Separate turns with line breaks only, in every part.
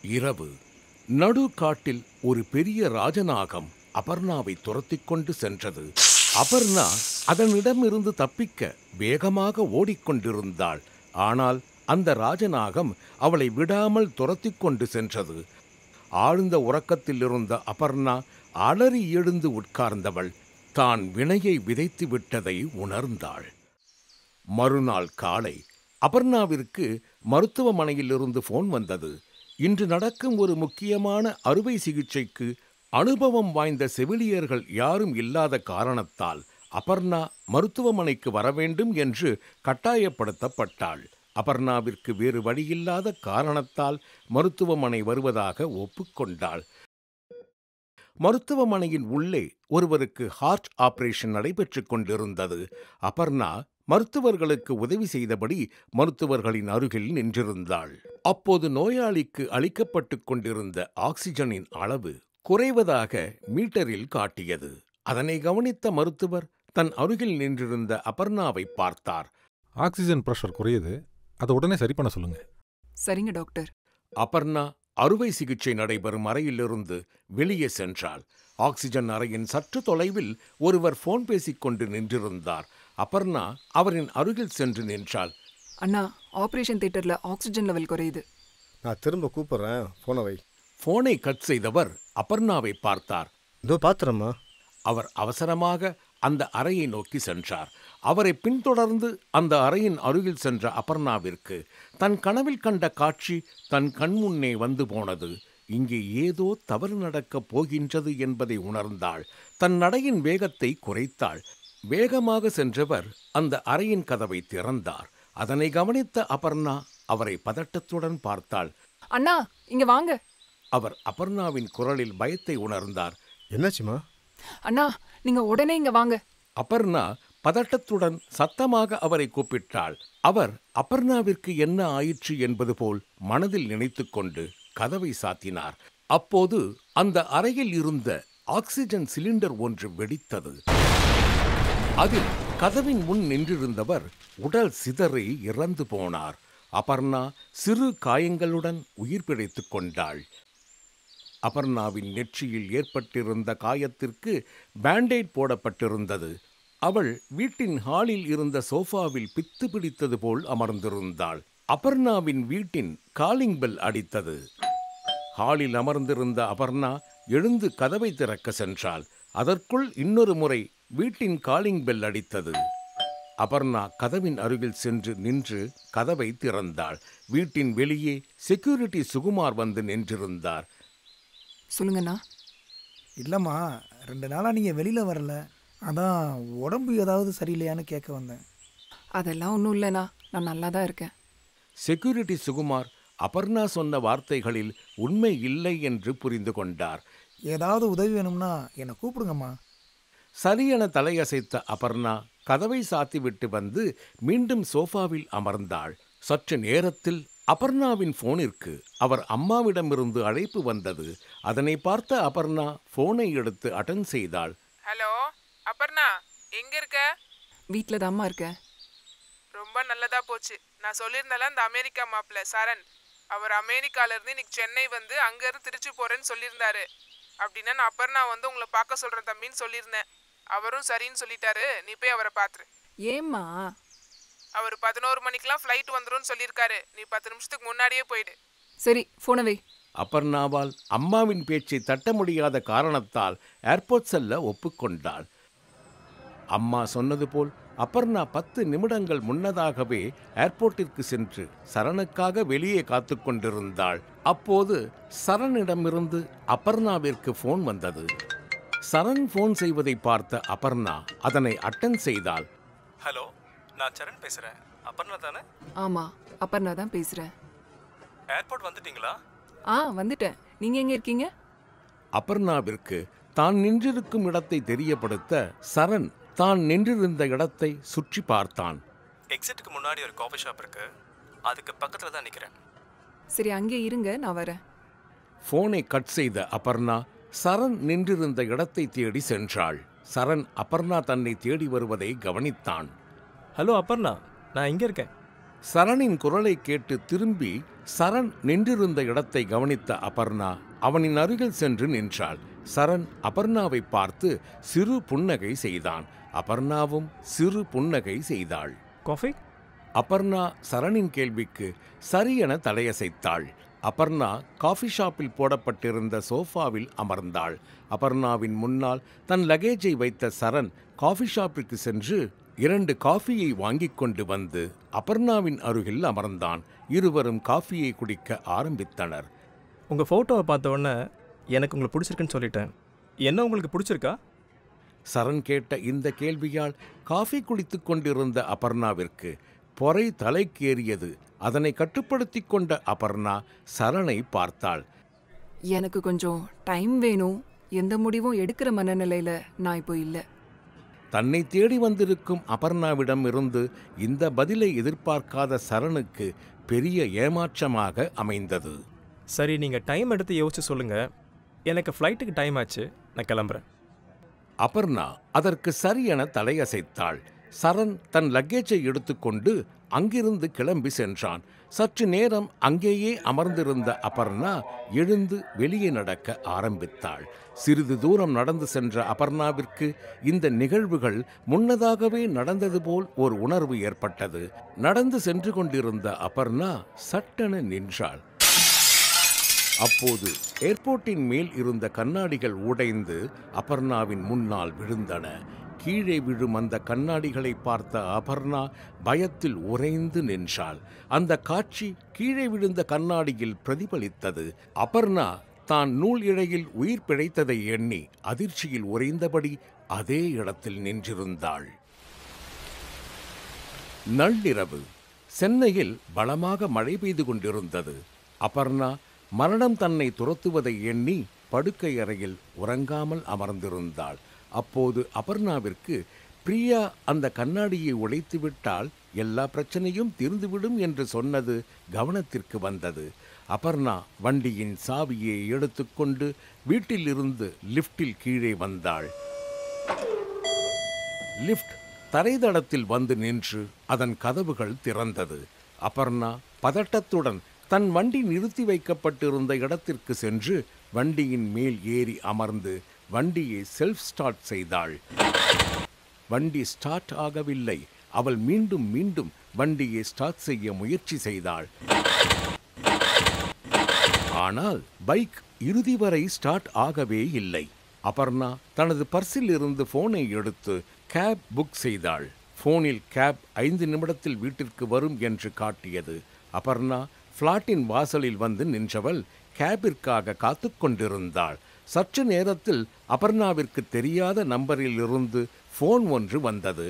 இரவு நடு காட்டில் ஒரு பெரிய ராஜநாகம் அபர்ணாவை துரத்திக் கொண்டு சென்றது அபர்ணா அதனிடமிருந்து தப்பிக்க வேகமாக ஓடிக்கொண்டிருந்தாள் ஆனால் அந்த ராஜநாகம் அவளை விடாமல் துரத்திக் கொண்டு சென்றது ஆழ்ந்த உறக்கத்தில் இருந்த அபர்ணா அலறி எழுந்து உட்கார்ந்தவள் தான் வினையை விதைத்து விட்டதை உணர்ந்தாள் மறுநாள் காலை அபர்ணாவிற்கு மருத்துவமனையிலிருந்து போன் வந்தது இன்று நடக்கும் ஒரு முக்கியமான அறுவை சிகிச்சைக்கு அனுபவம் வாய்ந்த செவிலியர்கள் யாரும் இல்லாத காரணத்தால் அபர்ணா மருத்துவமனைக்கு வர வேண்டும் என்று கட்டாயப்படுத்தப்பட்டாள் அபர்ணாவிற்கு வேறு வழியில்லாத காரணத்தால் மருத்துவமனை வருவதாக ஒப்புக்கொண்டாள் மருத்துவமனையின் உள்ளே ஒருவருக்கு ஹார்ட் ஆபரேஷன் நடைபெற்றுக் கொண்டிருந்தது அபர்ணா மருத்துவர்களுக்கு உதவி செய்தபடி மருத்துவர்களின் அருகில் நின்றிருந்தாள் அப்போது நோயாளிக்கு அளிக்கப்பட்டுக் கொண்டிருந்த ஆக்சிஜனின் அளவு குறைவதாக மீட்டரில் காட்டியது அதனை கவனித்த மருத்துவர் தன் அருகில் நின்றிருந்த அபர்ணாவை பார்த்தார்
ஆக்சிஜன் ப்ரெஷர் குறையுது அதை உடனே சரி பண்ண சொல்லுங்க
சரிங்க டாக்டர்
அபர்ணா அறுவை சிகிச்சை நடைபெறும் அறையிலிருந்து வெளியே சென்றாள் ஆக்சிஜன் அறையின் சற்று தொலைவில் ஒருவர் போன் பேசிக் கொண்டு நின்றிருந்தார் அபர்ணா அவரின் அருகில் சென்று நின்றாள்
அண்ணா ஆபரேஷன் தியேட்டர்ல ஆக்சிஜன் லெவல் குறையுது
நான் திரும்ப கூப்பிட்றேன் ஃபோனை வை
போனை கட் செய்தவர் அபர்ணாவை பார்த்தார்
இதோ பாத்துறம்மா
அவர் அவசரமாக அந்த அறையை நோக்கி சென்றார் அவரை பின்தொடர்ந்து அந்த அறையின் அருகில் சென்ற அபர்ணாவிற்கு தன் கனவில் கண்ட காட்சி தன் கண்முன்னே வந்து போனது இங்கே ஏதோ தவறு நடக்கப் போகின்றது என்பதை உணர்ந்தாள் தன் நடையின் வேகத்தை குறைத்தாள் வேகமாக சென்றவர் அந்த அறையின் கதவை திறந்தார் அதனை கவனித்த அபர்ணா அவரை பதட்டத்துடன் பார்த்தாள்
அண்ணா இங்க வாங்க
அவர் அபர்ணாவின் குரலில் பயத்தை உணர்ந்தார்
என்னாச்சுமா
அண்ணா நீங்க உடனே இங்க வாங்க
அபர்ணா பதட்டத்துடன் சத்தமாக அவரை கூப்பிட்டாள் அவர் அபர்ணாவிற்கு என்ன ஆயிற்று என்பது போல் மனதில் நினைத்துக்கொண்டு கதவை சாத்தினார் அப்போது அந்த அறையில் இருந்த ஆக்சிஜன் சிலிண்டர் ஒன்று வெடித்தது அதில் கதவின் முன் நின்றிருந்தவர் உடல் சிதறி இறந்து போனார் அபர்ணா சிறு காயங்களுடன் உயிர் பிழைத்துக் கொண்டாள் அபர்ணாவின் நெற்றியில் ஏற்பட்டிருந்த காயத்திற்கு பேண்டேட் போடப்பட்டிருந்தது அவள் வீட்டின் ஹாலில் இருந்த சோஃபாவில் பித்து பிடித்தது போல் அமர்ந்திருந்தாள் அபர்ணாவின் வீட்டின் காலிங் பெல் அடித்தது ஹாலில் அமர்ந்திருந்த அபர்ணா எழுந்து கதவை திறக்க சென்றாள் அதற்குள் இன்னொரு முறை வீட்டின் காலிங் பெல் அடித்தது அபர்ணா கதவின் அருகில் சென்று நின்று கதவை திறந்தாள் வீட்டின் வெளியே செக்யூரிட்டி சுகுமார் வந்து நின்றிருந்தார்
சொல்லுங்கண்ணா
இல்லைம்மா ரெண்டு நாளாக நீங்கள் வெளியில் வரல அதான் உடம்பு ஏதாவது சரியில்லையான்னு கேட்க வந்தேன்
அதெல்லாம் ஒன்றும் இல்லைண்ணா நான் நல்லா தான் இருக்கேன்
செக்யூரிட்டி சுகுமார் அபர்ணா சொன்ன வார்த்தைகளில் உண்மை இல்லை என்று புரிந்து கொண்டார்
ஏதாவது உதவி வேணும்னா என்னை கூப்பிடுங்கம்மா
சரியென தலையசைத்த அபர்ணா கதவை சாத்திவிட்டு வந்து மீண்டும் சோஃபாவில் அமர்ந்தாள் சற்று நேரத்தில் அபர்ணாவின் போனிற்கு அவர் அம்மாவிடமிருந்து அழைப்பு வந்தது அதனை பார்த்த அபர்ணா போனை எடுத்து அட்டன் செய்தாள்
ஹலோ அபர்ணா எங்க இருக்க
வீட்டில் தான் அம்மா இருக்கேன்
ரொம்ப நல்லதா போச்சு நான் சொல்லியிருந்தேன்ல அந்த அமெரிக்கா மாப்பிள்ள சரண் அவர் அமெரிக்கால இருந்து இன்னைக்கு சென்னை வந்து அங்க இருந்து திருச்சி போறேன்னு சொல்லியிருந்தாரு அப்படின்னா நான் அபர்ணா வந்து உங்களை பார்க்க சொல்றேன் தம்பின்னு சொல்லியிருந்தேன் அவரும் சரின்னு சொல்லிட்டாரு நீ போய் அவரை பாத்துரு
ஏம்மா
அவர் பதினோரு மணிக்கெல்லாம் ஃப்ளைட் வந்துரும்னு சொல்லியிருக்காரு நீ பத்து நிமிஷத்துக்கு முன்னாடியே போயிடு
சரி போன வை
அபர்ணாவால் அம்மாவின் பேச்சை தட்ட முடியாத காரணத்தால் ஏர்போர்ட் செல்ல ஒப்புக்கொண்டாள் அம்மா சொன்னது போல் அபர்ணா பத்து நிமிடங்கள் முன்னதாகவே ஏர்போர்ட்டிற்கு சென்று சரணுக்காக வெளியே காத்து கொண்டிருந்தாள் அப்போது சரணிடமிருந்து அபர்ணாவிற்கு ஃபோன் வந்தது சரண் ஃபோன் செய்வதை பார்த்த அபர்ணா அதனை அட்டன் செய்தாள்
ஹலோ நான் சரண் பேசுகிறேன் அபர்ணா தானே
ஆமாம் அப்பர்ணா தான் பேசுகிறேன்
ஏர்போர்ட் வந்துட்டீங்களா
ஆ வந்துட்டேன் நீங்கள் எங்கே இருக்கீங்க
அபர்ணாவிற்கு தான் நின்றிருக்கும் இடத்தை தெரியப்படுத்த சரண் தான் நின்றிருந்த இடத்தை சுற்றி பார்த்தான்
எக்ஸிட்டுக்கு முன்னாடி ஒரு காஃபி ஷாப் இருக்கு அதுக்கு பக்கத்தில் தான் நிற்கிறேன்
சரி அங்கே இருங்க நான் வரேன்
போனை கட் செய்த அபர்ணா சரண் நின்றிருந்த இடத்தை தேடி சென்றாள் சரண் அபர்ணா தன்னை தேடி வருவதை கவனித்தான்
ஹலோ அபர்ணா நான் இங்கே இருக்கேன்
சரணின் குரலை கேட்டு திரும்பி சரண் நின்றிருந்த இடத்தை கவனித்த அபர்ணா அவனின் அருகில் சென்று நின்றாள் சரண் அபர்ணாவை பார்த்து சிறு புன்னகை செய்தான் அபர்ணாவும் சிறு புன்னகை செய்தாள்
காஃபி
அபர்ணா சரணின் கேள்விக்கு சரியென தலையசைத்தாள் அபர்ணா காஃபி ஷாப்பில் போடப்பட்டிருந்த சோஃபாவில் அமர்ந்தாள் அபர்ணாவின் முன்னால் தன் லகேஜை வைத்த சரண் காஃபி ஷாப்பிற்கு சென்று இரண்டு காஃபியை வாங்கிக் கொண்டு வந்து அபர்ணாவின் அருகில் அமர்ந்தான் இருவரும் காஃபியை குடிக்க ஆரம்பித்தனர்
உங்கள் ஃபோட்டோவை பார்த்த உடனே எனக்கு உங்களை பிடிச்சிருக்குன்னு சொல்லிட்டேன் என்ன உங்களுக்கு பிடிச்சிருக்கா
சரண் கேட்ட இந்த கேள்வியால் காஃபி குடித்துக் கொண்டிருந்த அபர்ணாவிற்கு பொறை தலைக்கேறியது அதனை கட்டுப்படுத்திக் கொண்ட அபர்ணா சரணை பார்த்தாள்
எனக்கு கொஞ்சம் டைம் வேணும் எந்த முடிவும் எடுக்கிற மனநிலையில நான் இப்போ இல்லை
தன்னை தேடி வந்திருக்கும் அபர்ணாவிடம் இருந்து இந்த பதிலை எதிர்பார்க்காத சரணுக்கு பெரிய ஏமாற்றமாக அமைந்தது
சரி நீங்கள் டைம் எடுத்து யோசிச்சு சொல்லுங்கள் எனக்கு ஃப்ளைட்டுக்கு டைம் ஆச்சு நான் கிளம்புறேன்
அபர்ணா அதற்கு சரியென தலையசைத்தாள் சரண் தன் லக்கேஜை எடுத்துக்கொண்டு அங்கிருந்து கிளம்பி சென்றான் சற்று நேரம் அங்கேயே அமர்ந்திருந்த அபர்ணா எழுந்து வெளியே நடக்க ஆரம்பித்தாள் சிறிது தூரம் நடந்து சென்ற அபர்ணாவிற்கு இந்த நிகழ்வுகள் முன்னதாகவே நடந்தது போல் ஒரு உணர்வு ஏற்பட்டது நடந்து சென்று கொண்டிருந்த அபர்ணா சட்டென நின்றாள் அப்போது ஏர்போர்ட்டின் மேல் இருந்த கண்ணாடிகள் உடைந்து அபர்ணாவின் முன்னால் விழுந்தன கீழே விழும் அந்த கண்ணாடிகளை பார்த்த அபர்ணா பயத்தில் உறைந்து நின்றாள் அந்த காட்சி கீழே விழுந்த கண்ணாடியில் பிரதிபலித்தது அபர்ணா தான் நூல் இழையில் உயிர் பிழைத்ததை எண்ணி அதிர்ச்சியில் உறைந்தபடி அதே இடத்தில் நின்றிருந்தாள் நள்ளிரவு சென்னையில் பலமாக மழை பெய்து கொண்டிருந்தது அபர்ணா மரணம் தன்னை துரத்துவதை எண்ணி படுக்கை அறையில் உறங்காமல் அமர்ந்திருந்தாள் அப்போது அபர்ணாவிற்கு பிரியா அந்த கண்ணாடியை உடைத்துவிட்டால் எல்லா பிரச்சனையும் தீர்ந்துவிடும் என்று சொன்னது கவனத்திற்கு வந்தது அபர்ணா வண்டியின் சாவியை எடுத்துக்கொண்டு வீட்டிலிருந்து லிஃப்டில் கீழே வந்தாள் லிஃப்ட் தரைதளத்தில் வந்து நின்று அதன் கதவுகள் திறந்தது அபர்ணா பதட்டத்துடன் தன் வண்டி நிறுத்தி வைக்கப்பட்டிருந்த இடத்திற்கு சென்று வண்டியின் மேல் ஏறி அமர்ந்து வண்டியை செல்ஃப் ஸ்டார்ட் செய்தாள் வண்டி ஸ்டார்ட் ஆகவில்லை அவள் மீண்டும் மீண்டும் வண்டியை ஸ்டார்ட் செய்ய முயற்சி செய்தாள் ஆனால் பைக் இறுதி வரை ஸ்டார்ட் ஆகவே இல்லை அபர்ணா தனது பர்சில் இருந்து போனை எடுத்து கேப் புக் செய்தாள் போனில் கேப் ஐந்து நிமிடத்தில் வீட்டிற்கு வரும் என்று காட்டியது அபர்ணா பிளாட்டின் வாசலில் வந்து நின்றவள் கேபிற்காக காத்து கொண்டிருந்தாள் சற்று நேரத்தில் அபர்ணாவிற்கு தெரியாத நம்பரில் இருந்து போன் ஒன்று வந்தது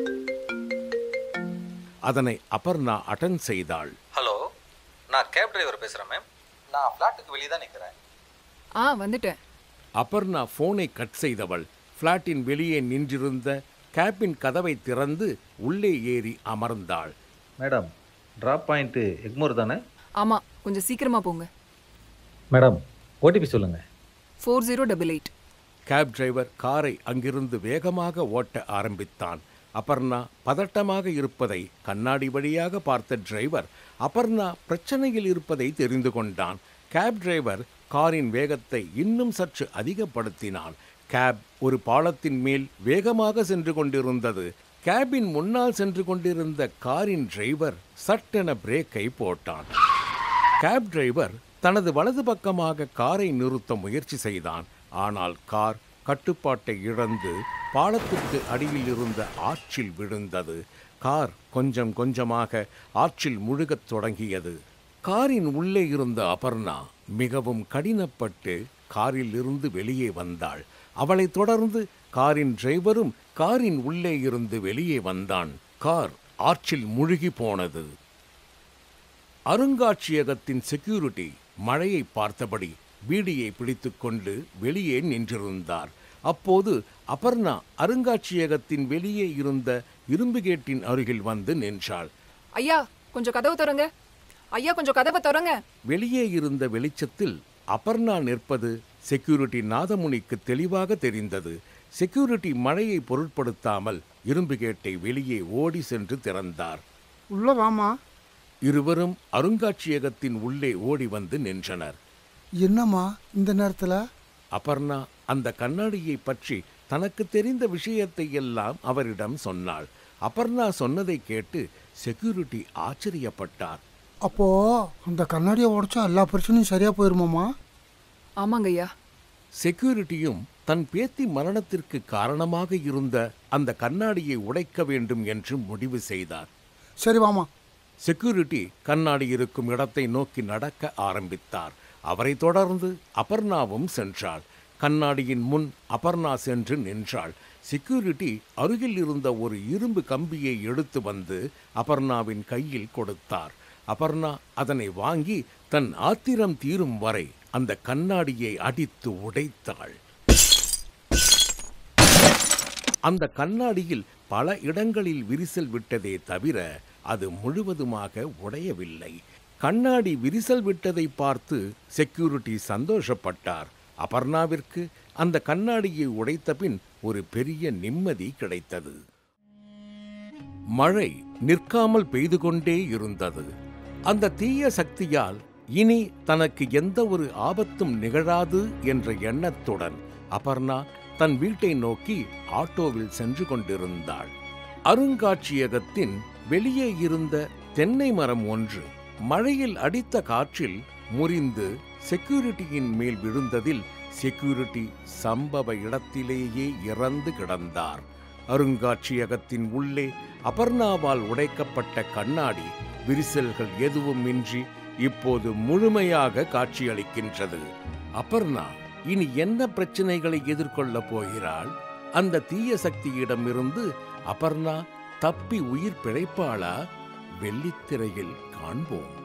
அதனை அபர்ணா அட்டன் செய்தாள்
ஹலோ நான் கேப் டிரைவர் பேசுகிறேன் மேம் நான் ஃப்ளாட்டுக்கு வெளியே தான் நிற்கிறேன்
ஆ வந்துட்டேன்
அபர்ணா போனை கட் செய்தவள் பிளாட்டின் வெளியே நின்றிருந்த கேபின் கதவை திறந்து உள்ளே ஏறி அமர்ந்தாள்
மேடம் ட்ராப் பாயிண்ட்டு எக்மோர் தானே
ஆமா கொஞ்சம் சீக்கிரமா போங்க
மேடம் ஓடிபி சொல்லுங்கள்
four zero double eight
cab driver காரை அங்கிருந்து வேகமாக ஓட்ட ஆரம்பித்தான் அபர்ணா பதட்டமாக இருப்பதை கண்ணாடி வழியாக பார்த்த டிரைவர் அபர்ணா பிரச்சனையில் இருப்பதை தெரிந்து கொண்டான் கேப் டிரைவர் காரின் வேகத்தை இன்னும் சற்று அதிகப்படுத்தினான் கேப் ஒரு பாலத்தின் மேல் வேகமாக சென்று கொண்டிருந்தது கேபின் முன்னால் சென்று கொண்டிருந்த காரின் டிரைவர் சட்டென பிரேக்கை போட்டான் கேப் டிரைவர் தனது வலது பக்கமாக காரை நிறுத்த முயற்சி செய்தான் ஆனால் கார் கட்டுப்பாட்டை இழந்து பாலத்திற்கு அடியில் இருந்த ஆற்றில் விழுந்தது கார் கொஞ்சம் கொஞ்சமாக ஆற்றில் முழுகத் தொடங்கியது காரின் உள்ளே இருந்த அபர்ணா மிகவும் கடினப்பட்டு காரில் இருந்து வெளியே வந்தாள் அவளைத் தொடர்ந்து காரின் டிரைவரும் காரின் உள்ளே இருந்து வெளியே வந்தான் கார் ஆற்றில் முழுகி போனது அருங்காட்சியகத்தின் செக்யூரிட்டி மழையை பார்த்தபடி பீடியை பிடித்துக்கொண்டு வெளியே நின்றிருந்தார் அப்போது அபர்ணா அருங்காட்சியகத்தின் வெளியே இருந்த இரும்பு கேட்டின் அருகில் வந்து நின்றாள்
ஐயா கொஞ்சம் கதவு திறங்க ஐயா கொஞ்சம் கதவை திறங்க
வெளியே இருந்த வெளிச்சத்தில் அபர்ணா நிற்பது செக்யூரிட்டி நாதமுனிக்கு தெளிவாக தெரிந்தது செக்யூரிட்டி மழையை பொருட்படுத்தாமல் இரும்பு கேட்டை வெளியே ஓடி சென்று திறந்தார்
உள்ள வாமா
இருவரும் அருங்காட்சியகத்தின் உள்ளே ஓடி வந்து நின்றனர்
என்னம்மா இந்த நேரத்தில்
அபர்ணா அந்த கண்ணாடியை பற்றி தனக்கு தெரிந்த விஷயத்தை எல்லாம் அவரிடம் சொன்னாள் அபர்ணா சொன்னதை கேட்டு செக்யூரிட்டி ஆச்சரியப்பட்டார்
அப்போ அந்த கண்ணாடியை உடைச்சா எல்லா பிரச்சனையும் சரியா போயிருமாம்மா
ஆமாங்க ஐயா
செக்யூரிட்டியும் தன் பேத்தி மரணத்திற்கு காரணமாக இருந்த அந்த கண்ணாடியை உடைக்க வேண்டும் என்று முடிவு செய்தார்
சரி வாமா
செக்யூரிட்டி கண்ணாடி இருக்கும் இடத்தை நோக்கி நடக்க ஆரம்பித்தார் அவரை தொடர்ந்து அபர்ணாவும் சென்றாள் கண்ணாடியின் முன் அபர்ணா சென்று நின்றாள் செக்யூரிட்டி அருகில் இருந்த ஒரு இரும்பு கம்பியை எடுத்து வந்து அபர்ணாவின் கையில் கொடுத்தார் அபர்ணா அதனை வாங்கி தன் ஆத்திரம் தீரும் வரை அந்த கண்ணாடியை அடித்து உடைத்தாள் அந்த கண்ணாடியில் பல இடங்களில் விரிசல் விட்டதே தவிர அது முழுவதுமாக உடையவில்லை கண்ணாடி விரிசல் விட்டதை பார்த்து செக்யூரிட்டி சந்தோஷப்பட்டார் அபர்ணாவிற்கு அந்த கண்ணாடியை உடைத்த பின் ஒரு பெரிய நிம்மதி கிடைத்தது மழை நிற்காமல் பெய்து கொண்டே இருந்தது அந்த தீய சக்தியால் இனி தனக்கு எந்த ஒரு ஆபத்தும் நிகழாது என்ற எண்ணத்துடன் அபர்ணா தன் வீட்டை நோக்கி ஆட்டோவில் சென்று கொண்டிருந்தாள் அருங்காட்சியகத்தின் வெளியே இருந்த தென்னை மரம் ஒன்று மழையில் அடித்த காற்றில் முறிந்து செக்யூரிட்டியின் மேல் விழுந்ததில் செக்யூரிட்டி சம்பவ இடத்திலேயே இறந்து கிடந்தார் அருங்காட்சியகத்தின் உள்ளே அபர்ணாவால் உடைக்கப்பட்ட கண்ணாடி விரிசல்கள் எதுவும் இன்றி இப்போது முழுமையாக காட்சியளிக்கின்றது அபர்ணா இனி என்ன பிரச்சனைகளை எதிர்கொள்ளப் போகிறாள் அந்த தீய சக்தியிடமிருந்து அபர்ணா தப்பி உயிர் பிழைப்பாளா வெள்ளித்திரையில் காண்போம்